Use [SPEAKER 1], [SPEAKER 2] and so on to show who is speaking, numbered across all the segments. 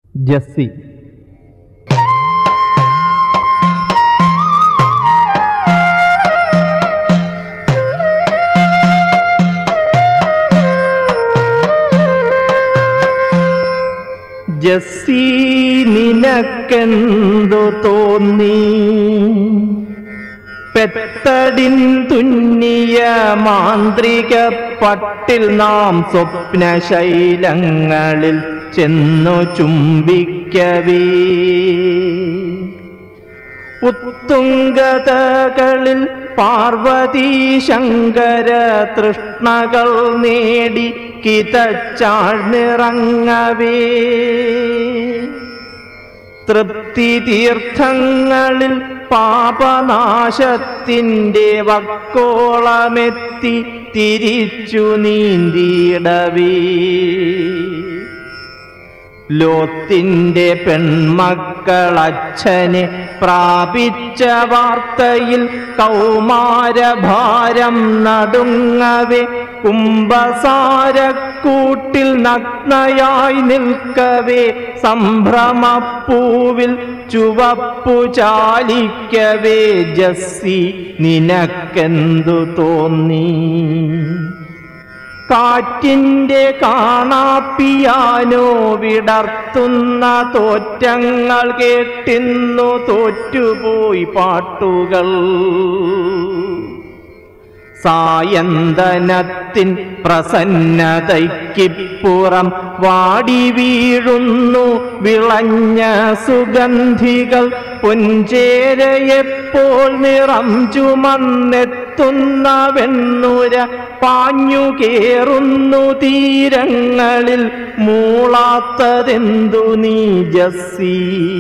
[SPEAKER 1] ജസ്സി ജസ്സി നിനക്കെന്തു തോന്നി പെത്തടിൻ തുന്നിയ മാന്ത്രിക പട്ടിൽ നാം സ്വപ്നശൈലങ്ങളിൽ ചെന്നു ചുംബിക്കവേ ഉത്തുംഗതകളിൽ പാർവതീ ശങ്കര തൃഷ്ണകൾ നേടി കിതച്ചാഴ്ന്നിറങ്ങവേ തൃപ്തി തീർത്ഥങ്ങളിൽ പാപനാശത്തിൻ്റെ വക്കോളമെത്തി തിരിച്ചു നീന്തിയിടവേ ലോത്തിന്റെ പെൺമക്കളച്ഛനെ പ്രാപിച്ച വാർത്തയിൽ കൗമാരഭാരം നടുങ്ങവേ കുംഭസാരക്കൂട്ടിൽ നഗ്നയായി നിൽക്കവേ സംഭ്രമപ്പൂവിൽ ചുവപ്പു ചാലിക്കവേ ജസ്സി നിനക്കെന്തു തോന്നി കാറ്റിൻ്റെ കാണാപ്പിയാനോ വിടർത്തുന്ന തോറ്റങ്ങൾ കേട്ടിന്നു തോറ്റുപോയി പാട്ടുകൾ സായന്തനത്തിൻ പ്രസന്നതയ്ക്കിപ്പുറം വാടി വീഴുന്നു വിളഞ്ഞ സുഗന്ധികൾ പുഞ്ചേരയെപ്പോൾ നിറം ചുമന്നെത്തുന്ന വെണ്ണുര പാഞ്ഞു കേറുന്നു തീരങ്ങളിൽ മൂളാത്തതെന്തു നീ ജസ്സി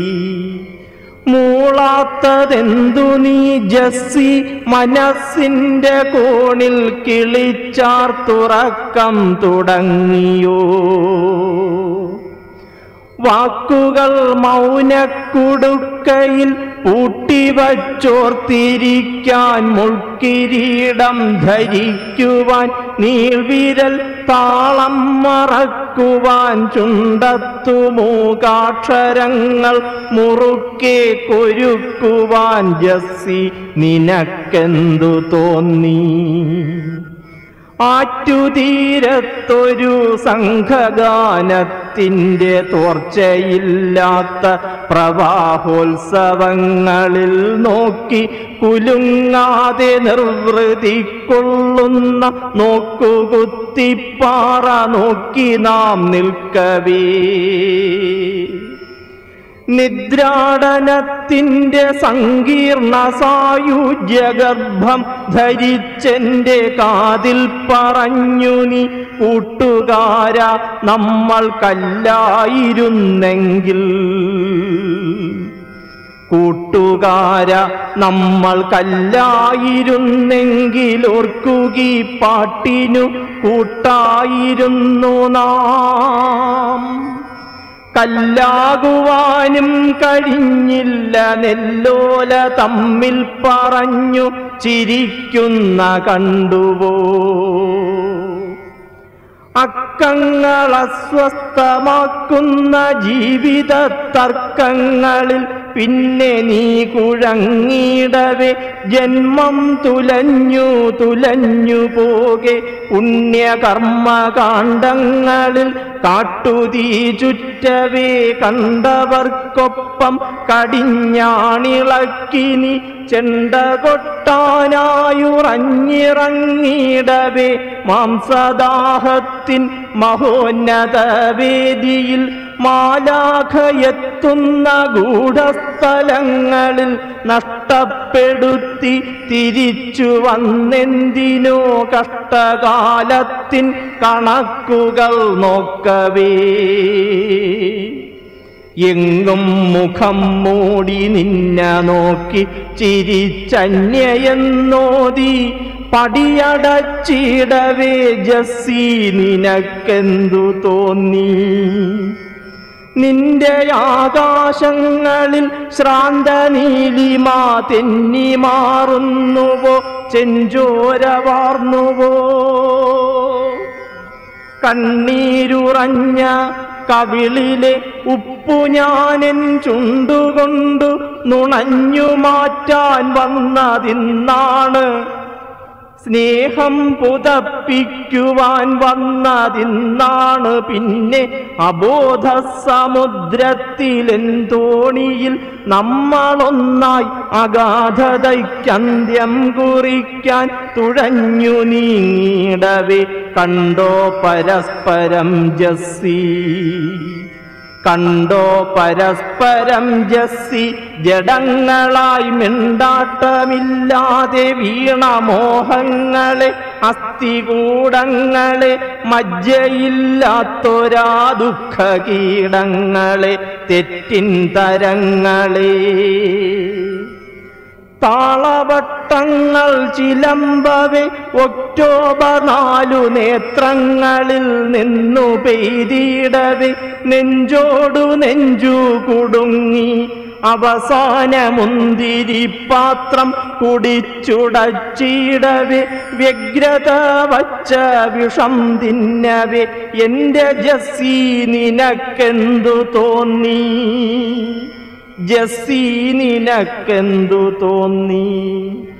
[SPEAKER 1] മൂളാത്തതെന്തു നീ ജസ്സി മനസ്സിന്റെ കോണിൽ കിളിച്ചാർ തുറക്കം തുടങ്ങിയോ വാക്കുകൾ മൗനക്കുടുക്കയിൽ പൂട്ടിവച്ചോർത്തിരിക്കാൻ മുൾക്കിരീടം ധരിക്കുവാൻ നീൾവിരൽ താളം മറക്കുവാൻ ചുണ്ടത്തു മൂകാക്ഷരങ്ങൾ മുറുക്കെ കൊരുക്കുവാൻ ജസ്സി നിനക്കെന്തു തോന്നി ആറ്റുതീരത്തൊരു സംഘഗാനത്തിൻ്റെ തോർച്ചയില്ലാത്ത പ്രവാഹോത്സവങ്ങളിൽ നോക്കി കുലുങ്ങാതെ നിർവൃതി കൊള്ളുന്ന നോക്കുകുത്തിപ്പാറ നോക്കി നാം നിൽക്കവേ നിദ്രാടനത്തിൻ്റെ സങ്കീർണ സായുജ്യഗർഭം ധരിച്ചെൻ്റെ കാതിൽ പറഞ്ഞു നീ കൂട്ടുകാര നമ്മൾ കല്ലായിരുന്നെങ്കിൽ കൂട്ടുകാര നമ്മൾ കല്ലായിരുന്നെങ്കിൽ ഓർക്കുകി പാട്ടിനു കൂട്ടായിരുന്നു നാം കല്ലാകുവാനും കഴിഞ്ഞില്ല നെല്ലോല തമ്മിൽ പറഞ്ഞു ചിരിക്കുന്ന കണ്ടുവോ അക്കങ്ങൾ അസ്വസ്ഥമാക്കുന്ന ജീവിത തർക്കങ്ങളിൽ പിന്നെ നീ കുഴങ്ങിടവേ ജന്മം തുലഞ്ഞു തുലഞ്ഞു പോകെ പുണ്യകർമ്മകാണ്ഡങ്ങളിൽ കാട്ടുതീ ചുറ്റവേ കണ്ടവർക്കൊപ്പം കടിഞ്ഞാണിളക്കി നീ ചെണ്ട കൊട്ടാനായുറഞ്ഞിറങ്ങിടവേ മാംസദാഹത്തിൻ മഹോന്നത വേദിയിൽ മാലാഖയെത്തുന്ന ഗൂഢസ്ഥലങ്ങളിൽ നഷ്ടപ്പെടുത്തി തിരിച്ചു വന്നെന്തിനോ കഷ്ടകാലത്തിൻ കണക്കുകൾ നോക്കവേ എങ്ങും മുഖം മൂടി നിന്ന നോക്കി ചിരിച്ചന്യയെന്നോതി പടിയടച്ചിടവേ ജസ്സി നിനക്കെന്തു തോന്നി നിന്റെ ആകാശങ്ങളിൽ ശ്രാന്ത നീലിമ തെന്നി മാറുന്നുവോ ചെഞ്ചോര വാർന്നുവോ കണ്ണീരുറഞ്ഞ കവിളിലെ ഉപ്പു ഞാനെൻ ചുണ്ടുകൊണ്ടു നുണഞ്ഞു മാറ്റാൻ വന്നതിന്നാണ് സ്നേഹം പുതപ്പിക്കുവാൻ വന്നതിന്നാണ് പിന്നെ അബോധ സമുദ്രത്തിലെന്തോണിയിൽ നമ്മളൊന്നായി അഗാധതയ്ക്കന്ത്യം കുറിക്കാൻ തുഴഞ്ഞു നീങ്ങിടവേ കണ്ടോ പരസ്പരം ജസ്സി കണ്ടോ പരസ്പരം ജസ്സി ജഡങ്ങളായി മിണ്ടാട്ടമില്ലാതെ വീണ മോഹങ്ങളെ അസ്ഥികൂടങ്ങളെ മജ്ജയില്ലാത്തൊരാ ദുഃഖ കീടങ്ങളെ തെറ്റിൻ തരങ്ങളെ താളവട്ടങ്ങൾ ചിലമ്പവെ ഒക്ടോബർ നാലു നേത്രങ്ങളിൽ നിന്നു പെയ്തിടവെ നെഞ്ചോടു നെഞ്ചു കുടുങ്ങി അവസാന മുന്തിരി പാത്രം കുടിച്ചുടച്ചിടവെ വ്യഗ്രത വച്ച വിഷം തിന്നവെ എന്റെ ജസ്സി നിനക്കെന്തു തോന്നി ജസ്സി നിനക്കെന്തു തോന്നി